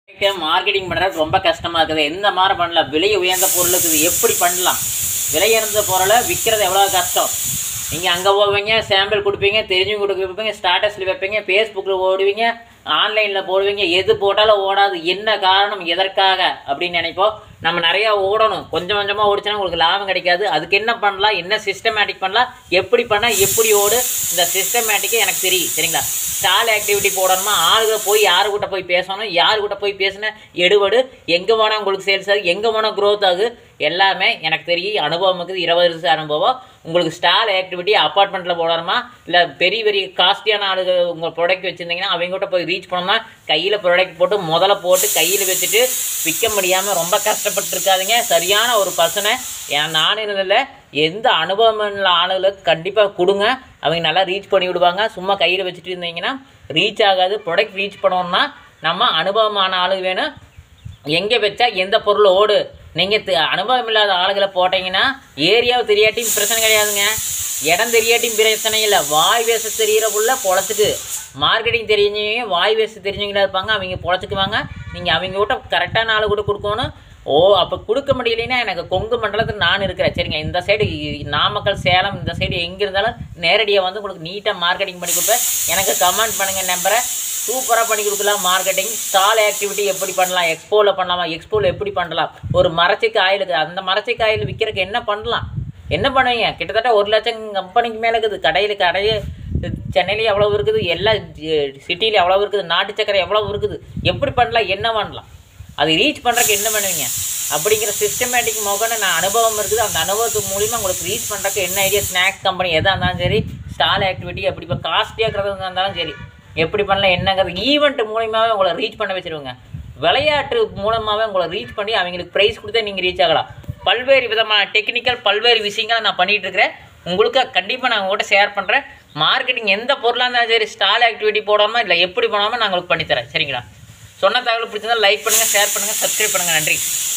marketing பண்ணுறது ரொம்ப கஷ்டமாக இருக்குது எந்த மாதிரி பண்ணலாம் விலை உயர்ந்த பொருளுக்கு இது எப்படி பண்ணலாம் விலை உயர்ந்த பொருளை விற்கிறது எவ்வளோ கஷ்டம் நீங்கள் அங்கே போவீங்க சாம்பிள் கொடுப்பீங்க தெரிஞ்சவங்க கொடுப்பீங்க ஸ்டாட்டஸில் வைப்பீங்க ஃபேஸ்புக்கில் ஓடுவீங்க ஆன்லைனில் போடுவீங்க எது போட்டாலும் ஓடாது என்ன காரணம் எதற்காக அப்படின்னு நினைப்போம் நம்ம நிறையா ஓடணும் கொஞ்சம் கொஞ்சமாக ஓடிச்சுன்னா உங்களுக்கு லாபம் கிடைக்காது அதுக்கு என்ன பண்ணலாம் என்ன சிஸ்டமேட்டிக் பண்ணலாம் எப்படி பண்ணால் எப்படி ஓடு இந்த சிஸ்டமேட்டிக்கே எனக்கு தெரியும் சரிங்களா ஸ்டால் ஆக்டிவிட்டி போடணுமா ஆளுக போய் யாரு கிட்ட போய் பேசணும் யாரு கிட்ட போய் பேசின எடுபடு எங்கே போனால் உங்களுக்கு சேல்ஸ் ஆகுது எங்கே போனால் க்ரோத் ஆகுது எல்லாமே எனக்கு தெரியும் அனுபவம் இருக்குது இருபது வருஷம் அனுபவம் உங்களுக்கு ஸ்டால் ஆக்டிவிட்டி அப்பார்ட்மெண்ட்டில் போடணுமா இல்லை பெரிய பெரிய காஸ்ட்லியான ஆளுங்க உங்கள் ப்ராடக்ட் வச்சுருந்தீங்கன்னா அவங்ககிட்ட போய் ரீச் பண்ணோம்னா கையில் ப்ராடக்ட் போட்டு முதல்ல போட்டு கையில் வச்சுட்டு விற்க முடியாமல் ரொம்ப கஷ்டப்பட்டு இருக்காதீங்க சரியான ஒரு பர்சனை ஏன் நான் இல்லை எந்த அனுபவம் உள்ள ஆளுகளுக்கு கண்டிப்பாக கொடுங்க அவங்க நல்லா ரீச் பண்ணி விடுவாங்க சும்மா கையில் வச்சுட்டு இருந்தீங்கன்னா ரீச் ஆகாது ப்ராடக்ட் ரீச் பண்ணோம்னா நம்ம அனுபவமான ஆளு வேணும் எங்கே வச்சா எந்த பொருள் ஓடு நீங்கள் அனுபவம் இல்லாத ஆளுகளை போட்டீங்கன்னா ஏரியாவை தெரியாட்டியும் பிரச்சனை கிடையாதுங்க இடம் தெரியாட்டியும் பிரச்சனை இல்லை வாய் பேச தெரிகிற புள்ள பொழச்சிட்டு மார்க்கெட்டிங் தெரிஞ்சவங்க வாய் பேச தெரிஞ்சவங்களா இருப்பாங்க அவங்க பொழச்சிக்குவாங்க நீங்கள் அவங்க கிட்ட கரெக்டான ஆளு கூட கொடுக்கணும் ஓ அப்போ கொடுக்க முடியலைன்னா எனக்கு கொங்கு மண்டலத்தில் நான் இருக்கிறேன் சரிங்க இந்த சைடு நாமக்கல் சேலம் இந்த சைடு எங்கே இருந்தாலும் நேரடியாக வந்து உங்களுக்கு நீட்டாக மார்க்கெட்டிங் பண்ணி கொடுப்பேன் எனக்கு கமெண்ட் பண்ணுங்கள் நம்பரை சூப்பராக பண்ணி கொடுக்கலாம் மார்க்கெட்டிங் ஸ்டால் ஆக்டிவிட்டி எப்படி பண்ணலாம் எக்ஸ்போவில் பண்ணலாமா எக்ஸ்போவில் எப்படி பண்ணலாம் ஒரு மரச்சிக்கு ஆயில் இருக்குது அந்த மரச்சிக்கு ஆயில் விற்கிறதுக்கு என்ன பண்ணலாம் என்ன பண்ணுவீங்க கிட்டத்தட்ட ஒரு லட்சம் கம்பெனிக்கு மேலே இருக்குது கடையில் கடையே சென்னையில எவ்வளோ இருக்குது எல்லா சிட்டியில் எவ்வளோ இருக்குது நாட்டு சக்கரை எவ்வளோ இருக்குது எப்படி பண்ணலாம் என்ன பண்ணலாம் அதை ரீச் பண்ணுறதுக்கு என்ன பண்ணுவீங்க அப்படிங்கிற சிஸ்டமேட்டிக் மோகன நான் அனுபவம் இருக்குது அந்த அனுபவத்து மூலிமா உங்களுக்கு ரீச் பண்ணுறதுக்கு என்ன ஐடியா ஸ்நாக்ஸ் கம்பெனி எதாக இருந்தாலும் சரி ஸ்டால் ஆக்டிவிட்டி எப்படி இப்போ காஸ்ட்லியாக இருந்தாலும் சரி எப்படி பண்ணலாம் என்னங்கிறது ஈவெண்ட் மூலியமாகவே உங்களை ரீச் பண்ண வச்சிருவாங்க விளையாட்டு மூலமாகவே உங்களை ரீச் பண்ணி அவங்களுக்கு ப்ரைஸ் கொடுத்தா நீங்கள் ரீச் ஆகலாம் பல்வேறு விதமான டெக்னிக்கல் பல்வேறு விஷயங்களை நான் பண்ணிகிட்டு இருக்கிறேன் உங்களுக்கு கண்டிப்பாக நான் உங்கள்கிட்ட ஷேர் பண்ணுறேன் மார்க்கெட்டிங் எந்த பொருளாக இருந்தாலும் சரி ஸ்டால் ஆக்டிவிட்டி போடாமல் இல்லை எப்படி போடாமல் நான் உங்களுக்கு பண்ணித்தரேன் சரிங்களா சொன்ன தகவல் பிடிச்சிருந்தா லைக் பண்ணுங்கள் ஷேர் பண்ணுங்கள் சப்ஸ்கிரைப் பண்ணுங்கள் நன்றி